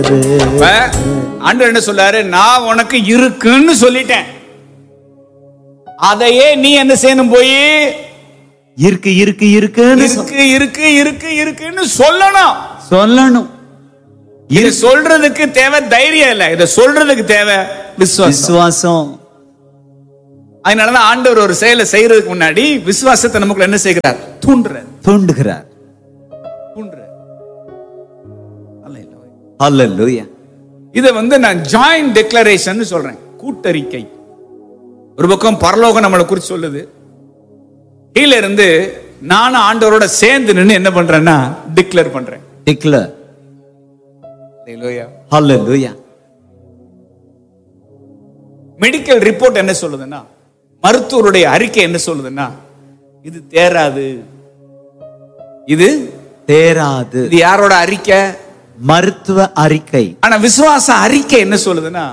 இப்ப ஆண்டவர் என்ன சொல்றாரு நான் உனக்கு இருக்குன்னு சொல்லிட்டேன் அதையே நீ என்ன செய்யணும் போய் இருக்கு இருக்கு இருக்குன்னு சொ- இருக்கு இருக்கு இருக்கு இருக்குன்னு சொல்லணும் சொல்லணும் இது சொல்றதுக்கு தேவை தைரியம் இல்ல இத சொல்றதுக்கு தேவை விசுவாசம் விசுவாசம் அதனாலதான் ஆண்டவர் ஒரு செயலை செய்யறதுக்கு முன்னாடி விசுவாசத்தை நமக்குள்ள என்ன செய்கிறார் தூண்டுறார் தூண்டுகிறார் தூண்டுறார் ஹalleluya இதை வந்து நான் ஜாயிண்ட் டெக்ளரேஷன் சொல்றேன் கூட்டறிக்கை ஒரு பக்கம் பரலோகம் நம்மளை குறித்து சொல்லுது கீழ இருந்து நானும் ஆண்டவரோட சேர்ந்து நின்னு என்ன பண்றேன்னா டிக்ளேர் பண்றேன் டிக்ளர் Hallelujah. ஹalleluya மெடிக்கல் ரிப்போர்ட் என்ன சொல்லுதுன்னா மருத்துவருடைய அறிக்கை என்ன சொல்லுதுன்னா இது தேராது இது தேராது இது யாரோட அறிக்கை மருத்துவ அறிக்கை ஆனா விசுவாச அறிக்கை என்ன சொல்லுதுன்னா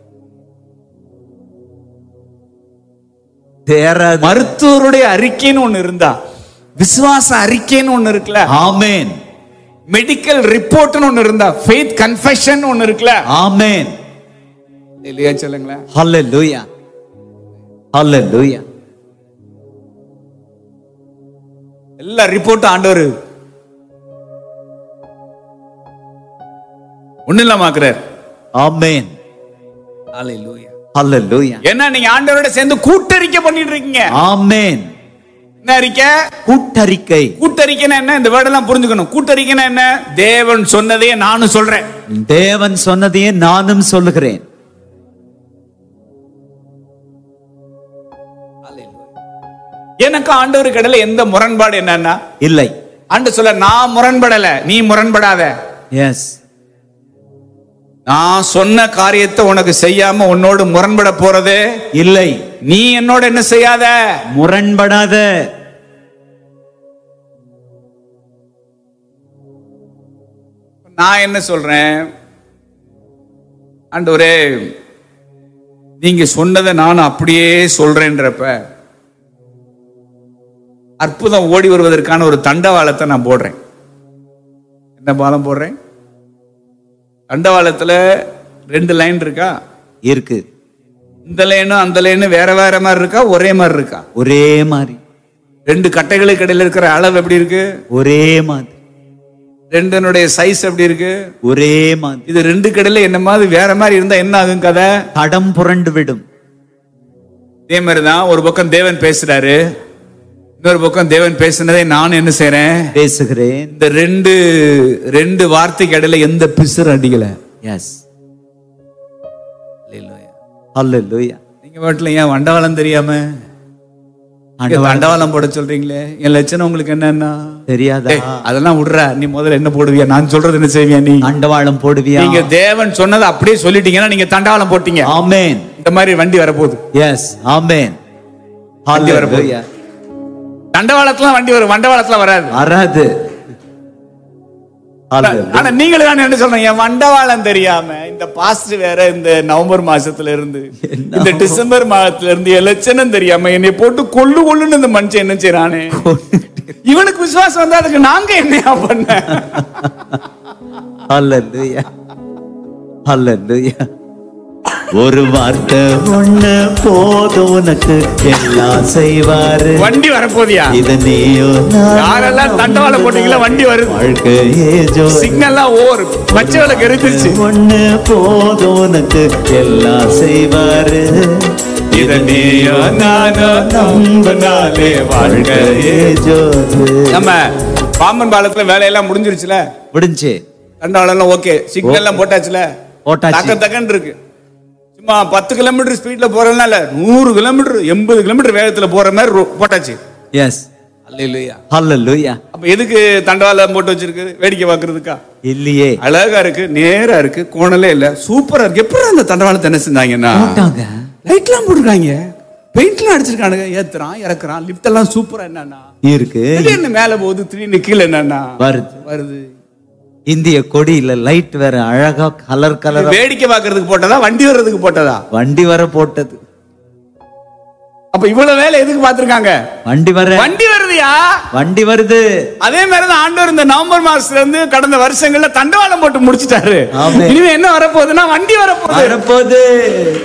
தேராது மருத்துவருடைய அறிக்கைன்னு ஒண்ணு இருந்தா விசுவாச அறிக்கைன்னு ஒண்ணு இருக்குல்ல ஆமென் மெடிக்கல் ரிப்போர்ட்னு ஒண்ணு இருந்தா ஃபெய்த் கன்ஃபெஷன் ஒண்ணு இருக்குல்ல ஆமென் இல்லையா சொல்லுங்களேன் ஹalleluya ஹalleluya எல்லா ரிப்போர்ட்டும் ஆண்டவர் ஒண்ணு இல்லாமாக்குறார் ஆமென் Hallelujah. ஹalleluya ஏன்னா நீங்க ஆண்டவரோட சேர்ந்து கூட்டறிக்கை பண்ணிட்டு இருக்கீங்க ஆமென் என்ன அறிக்கை கூட்டறிக்கை கூட்டறிக்கைன்னா என்ன இந்த வேர்டெல்லாம் புரிஞ்சுக்கணும் கூட்டறிக்கைன்னா என்ன தேவன் சொன்னதையே நானும் சொல்றேன் தேவன் சொன்னதையே நானும் சொல்லுகிறேன் எனக்கு ஆண்டவருக்கு இடையில எந்த முரண்பாடு என்னன்னா இல்லை ஆண்டு சொல்ல நான் முரண்படல நீ முரண்படாத எஸ் நான் சொன்ன காரியத்தை உனக்கு செய்யாம உன்னோடு முரண்பட போறது இல்லை நீ என்னோட என்ன செய்யாத முரண்படாத நான் என்ன சொல்றேன் ஆண்டவரே நீங்க சொன்னதை நான் அப்படியே சொல்றேன்றப்ப அற்புதம் ஓடி வருவதற்கான ஒரு தண்டவாளத்தை நான் போடுறேன் என்ன பாலம் போடுறேன் தண்டவாளத்துல ரெண்டு லைன் இருக்கா இருக்கு இந்த லைனும் அந்த லைனும் வேற வேற மாதிரி இருக்கா ஒரே மாதிரி இருக்கா ஒரே மாதிரி ரெண்டு கட்டைகளுக்கு இடையில இருக்கிற அளவு எப்படி இருக்கு ஒரே மாதிரி ரெண்டனுடைய சைஸ் எப்படி இருக்கு ஒரே மாதிரி இது ரெண்டு கடையில என்ன மாதிரி வேற மாதிரி இருந்தா என்ன ஆகும் கதை தடம் புரண்டு விடும் இதே மாதிரிதான் ஒரு பக்கம் தேவன் பேசுறாரு இன்னொரு பக்கம் தேவன் பேசுனதை நான் என்ன செய்றேன் பேசுகிறேன் இந்த ரெண்டு ரெண்டு வார்த்தைக்கு இடையில எந்த பிசுறு அடிக்கல எஸ் ஹalleluya நீங்க வீட்டுல ஏன் வண்டவாளம் தெரியாம இங்க ஆண்டவா தண்டவாளம் போட சொல்றீங்களே என் லட்சணம் உங்களுக்கு என்னன்னா தெரியாதா ஏய், அதெல்லாம் விடுற நீ முதல்ல என்ன போடுவியா நான் சொல்றது என்ன செய்வியா நீ அண்டவாளம் போடுவியா நீங்க தேவன் சொன்னதை அப்படியே சொல்லிட்டீங்கன்னா நீங்க தண்டவாளம் போட்டீங்க ஆமென் இந்த மாதிரி வண்டி வரப்போகுது எஸ் ஆமென் வண்டி வரப்போகுது. ஹalleluya தண்டவாளத்துல வண்டி வரும் வண்டவாளத்துல வராது வராது Hallelujah. ஆனா நீங்களும் நான் என்ன சொல்றேன் என் வண்டவாளம் தெரியாம இந்த பாஸ்ட் வேற இந்த நவம்பர் மாசத்துல இருந்து என்ன? இந்த டிசம்பர் மாதத்துல இருந்து என் லட்சணம் தெரியாம என்னை போட்டு கொள்ளு கொள்ளுன்னு இந்த மனுஷன் என்ன செய்யறானே இவனுக்கு விசுவாசம் வந்தா அதுக்கு நாங்க என்னையா பண்ண ஹalleluya ஹalleluya ஒரு வார்த்தை ஒண்ணு போதும் உனக்கு எல்லாம் செய்வாரு வண்டி வரப்போதியா இத நீயோ யாரெல்லாம் தண்டவாளம் போட்டீங்களா வண்டி வருது வாழ்க்கையே ஜோ சிக்னல்லாம் ஓவர் பச்சை விளக்கு எரிஞ்சிருச்சு ஒண்ணு போதும் உனக்கு எல்லாம் செய்வாரு இத நீயோ நானோ நம்பினாலே வாழ்க்கையே ஜோது நம்ம பாம்பன் பாலத்துல வேலையெல்லாம் முடிஞ்சிருச்சுல முடிஞ்சு தண்டவாளம் எல்லாம் ஓகே சிக்னல் எல்லாம் போட்டாச்சுல போட்டாச்சு. தக்க தக்கன்னு இருக்கு சும்மா பத்து கிலோமீட்டர் ஸ்பீட்ல போறதுனால நூறு கிலோமீட்டர் எண்பது கிலோமீட்டர் வேகத்துல போற மாதிரி ரோ- போட்டாச்சு எஸ் அல்ல இல்லையா ஹalleluya அப்ப எதுக்கு தண்டவாளம் போட்டு வச்சிருக்கு வேடிக்கை பாக்குறதுக்கா இல்லையே அழகா இருக்கு நேரா இருக்கு கோணலே இல்ல சூப்பரா இருக்கு எப்படி அந்த தண்டவாளத்தை என்ன செஞ்சாங்கன்னா போட்டாங்க லைட்லாம் போட்டிருக்காங்க பெயிண்ட்லாம் அடிச்சிருக்கானுங்க ஏத்துறான் இறக்குறான் லிஃப்ட் எல்லாம் சூப்பரா என்னன்னா இருக்கு திடீர்னு மேல போகுது திடீர்னு கீழே என்னன்னா வருது வருது இந்திய கொடியில லைட் வேற அழகா கலர் கலரா வேடிக்கை பாக்குறதுக்கு போட்டதா வண்டி வர்றதுக்கு போட்டதா வண்டி வர போட்டது அப்ப இவ்வளவு வேலை எதுக்கு பார்த்திருக்காங்க வண்டி வர வண்டி வருதுயா வண்டி வருது அதே மாதிரிதான் ஆண்டவர் இந்த நவம்பர் மாசத்துல இருந்து கடந்த வருஷங்கள்ல தண்டவாளம் போட்டு முடிச்சிட்டாரு ஆமென். இனிமே என்ன வரப்போகுதுன்னா வண்டி வரப்போகுது வரப்போகுது